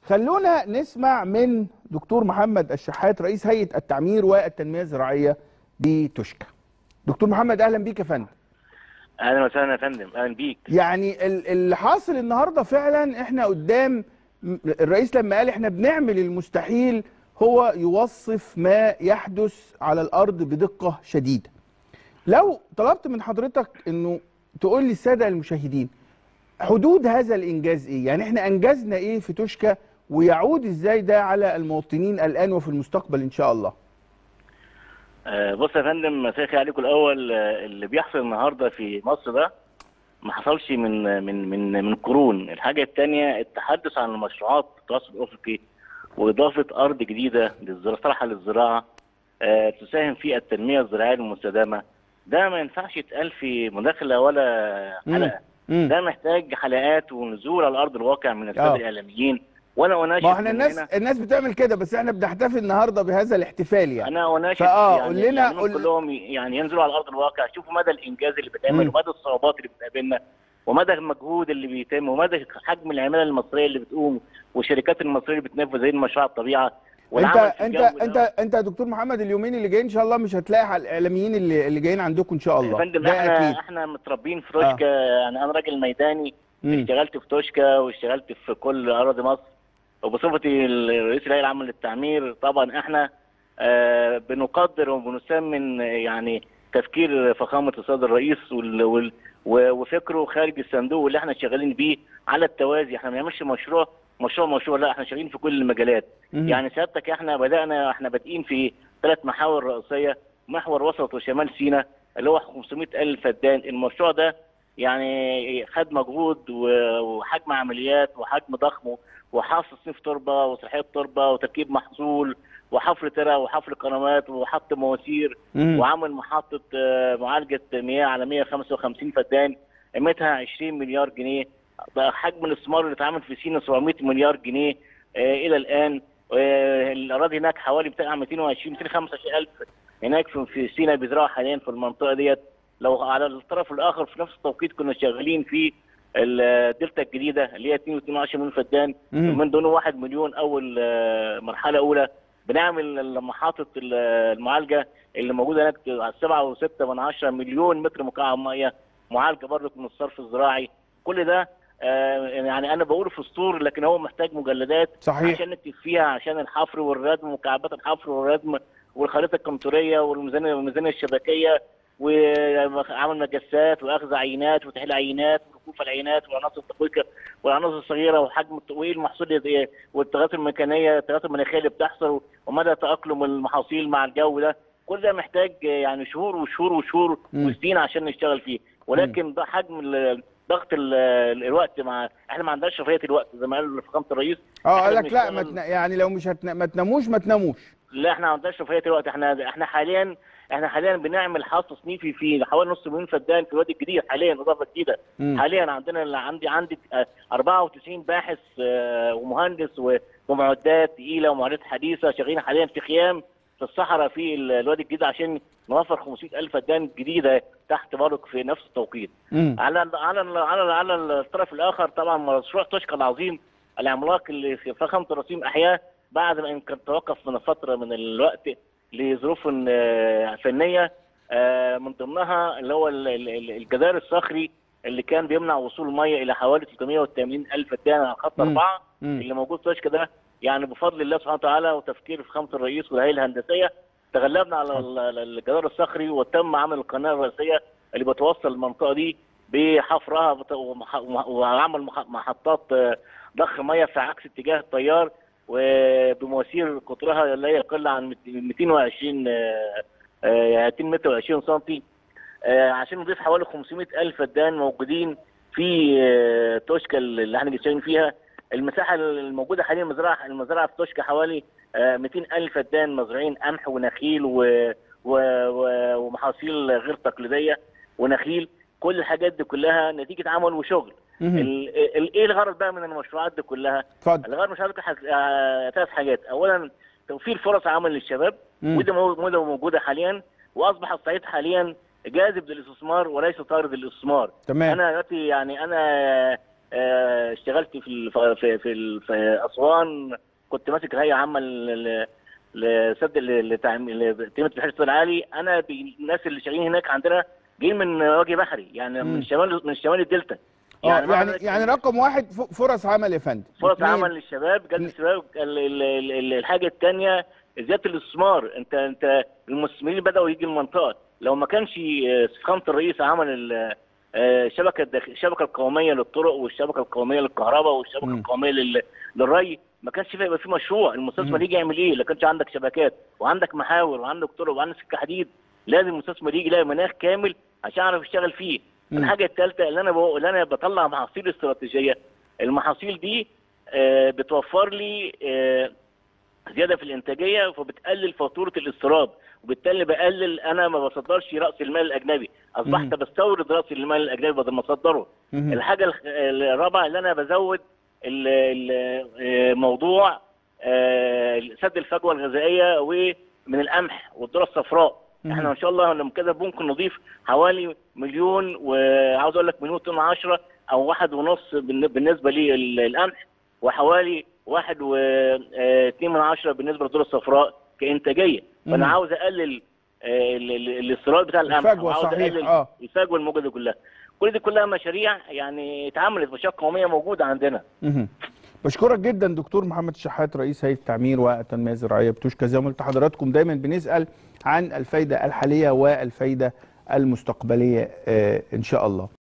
خلونا نسمع من دكتور محمد الشحات رئيس هيئه التعمير والتنميه الزراعيه بتوشكا دكتور محمد اهلا بيك يا فندم اهلا وسهلا يا فندم اهلا بيك يعني ال- اللي حاصل النهارده فعلا احنا قدام م- الرئيس لما قال احنا بنعمل المستحيل هو يوصف ما يحدث على الارض بدقه شديده. لو طلبت من حضرتك انه تقول لي الساده المشاهدين حدود هذا الانجاز ايه؟ يعني احنا انجزنا ايه في توشكا ويعود ازاي ده على المواطنين الان وفي المستقبل ان شاء الله؟ آه، بص يا فندم مساء الخير عليكم الاول آه، اللي بيحصل النهارده في مصر ده ما حصلش من من من من قرون الحاجه الثانيه التحدث عن المشروعات التواصل الافقي واضافه ارض جديده للزراعه صالحه للزراعه آه، تساهم في التنميه الزراعيه المستدامه ده ما ينفعش يتقال في مداخله ولا مم. حلقه مم. ده محتاج حلقات ونزول على ارض الواقع من الساده آه. الاعلاميين وانا اناشد ما احنا من الناس هنا- الناس بتعمل كده بس احنا بنحتفل النهارده بهذا الاحتفال يعني. انا اناشد فآه، يعني قول لنا- الإعلاميين قول- كلهم يعني ينزلوا على ارض الواقع يشوفوا مدى الانجاز اللي بيتعمل مم. ومدى الصعوبات اللي بتقابلنا ومدى المجهود اللي بيتم ومدى حجم العماله المصريه اللي بتقوم والشركات المصريه اللي بتنفذ هذه المشروع الطبيعه انت والعمل في انت الجو ده. انت انت يا دكتور محمد اليومين اللي جايين ان شاء الله مش هتلاقي على الاعلاميين اللي اللي جايين عندكم ان شاء يا الله فندم ده احنا اكيد احنا متربيين في توشكا يعني انا راجل ميداني مم. اشتغلت في توشكا واشتغلت في كل اراضي مصر وبصفتي الرئيس الهيئه العامه للتعمير طبعا احنا آه بنقدر وبنسمن يعني تفكير فخامه السيد الرئيس وال وال و- وفكره خارج الصندوق واللي احنا شغالين بيه على التوازي احنا ما بنعملش مشروع مشروع مشروع لا احنا شغالين في كل المجالات مم. يعني سيادتك احنا بدانا احنا بادئين في ثلاث محاور رئيسيه محور وسط وشمال سيناء اللي هو 500 الف فدان المشروع ده يعني خد مجهود و- وحجم عمليات وحجم ضخم وحفر صنف تربه وصلاحيه تربه وتركيب محصول وحفر ترع وحفر قنوات وحط مواسير مم. وعمل محطه آه، معالجه مياه على 155 فدان قيمتها 20 مليار جنيه بقى حجم الاستثمار اللي اتعمل في سينا 700 مليار جنيه آه، الى الان آه، الاراضي هناك حوالي بتاع 220 225 الف هناك في- في سينا بيزرعوا حاليا في المنطقه ديت لو على الطرف الاخر في نفس التوقيت كنا شغالين في الدلتا الجديده اللي هي 2.2 مليون فدان مم. من دونه 1 مليون اول آه، مرحله اولى بنعمل محطه ال- المعالجه اللي موجوده هناك على 7.6 من 10 مليون متر مكعب ميه معالجه برضه من الصرف الزراعي كل ده آه، يعني انا بقوله في سطور لكن هو محتاج مجلدات صحيح عشان نكتب فيها عشان الحفر والردم ومكعبات الحفر والردم والخريطه الكمتوريه والميزانيه والميزانيه الشبكيه وعمل مجسات واخذ عينات وتحليل عينات وركوف العينات والعناصر الدقيقه والعناصر الصغيره وحجم وايه المحصول اللي- والتغيرات الميكانيه التغيرات المناخيه اللي بتحصل ومدى تاقلم المحاصيل مع الجو ده كل ده محتاج يعني شهور وشهور وشهور مم. وسنين عشان نشتغل فيه ولكن ده حجم ال- ضغط ال- الوقت مع احنا ما عندناش رفاهيه الوقت زي ما قال فخامه الرئيس اه إحنا قال لك لا بنشتغل- ما تن... يعني لو مش هتن... ما تناموش ما تناموش لا احنا ما عندناش رفاهيه الوقت احنا احنا حاليا احنا حاليا بنعمل حصر تصنيفي في حوالي نص مليون فدان في الوادي الجديد حاليا اضافه جديده مم. حاليا عندنا اللي عندي عندي آه، 94 باحث آه، ومهندس و- ومعدات ثقيله ومعدات حديثه شغالين حاليا في خيام في الصحراء في ال- الوادي الجديد عشان نوفر 500 الف فدان جديده تحت برضك في نفس التوقيت مم. على على على على الطرف الاخر طبعا مشروع توشكا العظيم العملاق اللي في فخامه الرسيم احياه بعد ما كان توقف من فتره من الوقت لظروف آه، فنيه آه، من ضمنها اللي هو ال- ال- ال- الجدار الصخري اللي كان بيمنع وصول الميه الى حوالي 380 الف فدان على خط مم. اربعه مم. اللي موجود في توشكا ده يعني بفضل الله سبحانه وتعالى وتفكير فخامه الرئيس والهيئه الهندسيه تغلبنا على ال- ال- الجدار الصخري وتم عمل القناه الرئيسيه اللي بتوصل المنطقه دي بحفرها بت- ومح- ومح- وعمل مح- محطات آه، ضخ ميه في عكس اتجاه التيار وبمواسير قطرها لا يقل عن 220 آه، آه، 200 متر و20 سم عشان نضيف حوالي 500 الف فدان موجودين في آه، توشكا اللي احنا بنشتغل فيها المساحه الموجوده حاليا المزرعه المزرعه في توشكا حوالي آه، 200 الف فدان مزروعين قمح ونخيل و... و... و... ومحاصيل غير تقليديه ونخيل كل الحاجات دي كلها نتيجه عمل وشغل مم. ال... ال... ايه الغرض بقى من المشروعات دي كلها اتفضل الغرض من المشروعات دي حس... آه، ثلاث حاجات اولا توفير فرص عمل للشباب مم. وده مو- وده موجوده حاليا واصبح الصعيد حاليا جاذب للاستثمار وليس طارد للاستثمار تمام انا دلوقتي يعني انا آه، اشتغلت في ال- في في, ال- في اسوان كنت ماسك الهيئه العامه ل- ل- لسد ل- لتعميم لتنميه البحر الصوت العالي انا الناس اللي شغالين هناك عندنا جايين من وجه بحري يعني مم. من شمال من شمال الدلتا اه يعني معنى يعني, ذلك إن رقم واحد ف- فرص عمل يا فندم فرص اتنين، عمل للشباب جلد م- الشباب ال- ال- ال- ال- الحاجه الثانيه زياده الاستثمار انت انت المستثمرين بداوا يجي المنطقه لو ما كانش آه، فخامه الرئيس عمل ال- آه، الشبكه الداخ- الشبكه القوميه للطرق والشبكه القوميه للكهرباء والشبكه م. القوميه لل- للري ما كانش في يبقى في مشروع المستثمر م. يجي يعمل ايه؟ لو كانش عندك شبكات وعندك محاور وعندك طرق وعندك سكه حديد لازم المستثمر يجي يلاقي مناخ كامل عشان يعرف يشتغل فيه م. الحاجه الثالثه اللي انا بقول اللي انا بطلع محاصيل استراتيجيه المحاصيل دي آه، بتوفر لي آه، زياده في الانتاجيه فبتقلل فاتوره الاستيراد وبالتالي بقلل انا ما بصدرش راس المال الاجنبي اصبحت مم. بستورد راس المال الاجنبي بدل ما اصدره مهم. الحاجه الخ- الرابعه اللي انا بزود ال- ال- آه، موضوع آه، سد الفجوه الغذائيه ومن القمح والذره الصفراء مهم. احنا ان شاء الله لما كده ممكن نضيف حوالي مليون وعاوز اقول لك مليون طن 10 او واحد ونص بالن- بالنسبه للقمح وحوالي واحد واثنين من عشرة بالنسبه للذره الصفراء كانتاجيه مم. فانا عاوز اقلل آه، ال- ال- الاستيراد بتاع القمح الفجوة وعاوز صحيح، اقلل آه. الفجوه الموجوده كلها كل دي كلها مشاريع يعني اتعملت مشاريع قوميه موجوده عندنا مهم. بشكرك جدا دكتور محمد الشحات رئيس هيئه التعمير والتنميه الزراعيه بتوشكا زي ما قلت لحضراتكم دايما بنسال عن الفايده الحاليه والفايده المستقبليه آه، ان شاء الله